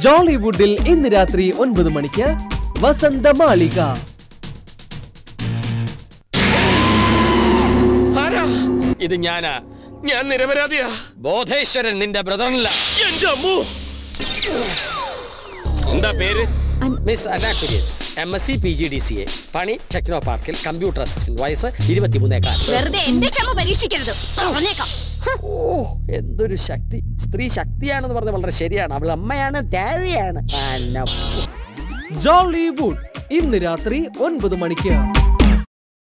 ജോളിവുഡിൽ ഇന്ന് രാത്രി ഒൻപത് മണിക്ക് വസന്തമാളിക ആരാ ഇത് ഞാനാ ഞാൻ നിരപരാധിയാ ബോധേശ്വരൻ നിന്റെ ബ്രദറില്ല എന്റെ അമ്മു എന്താ പേര് മിസ് അനാക്കുര്യസ് M S C P G D C A പണി ടെക്നോ പാർക്കിൽ കമ്പ്യൂട്ടർ അസിസ്റ്റന്റ് വയസ്സ് ഇരുപത്തിമൂന്നേക്കാൾ വെറുതെ എന്റെ ക്ഷമ പരീക്ഷിക്കരുത് പറഞ്ഞേക്കാം ഓ എന്തൊരു ശക്തി സ്ത്രീ ശക്തിയാണെന്ന് പറഞ്ഞ വളരെ ശരിയാണ് അവൾ അമ്മയാണ് ദേവിയാണ് ജോളിവുഡ് ഇന്ന് രാത്രി ഒൻപത് മണിക്ക്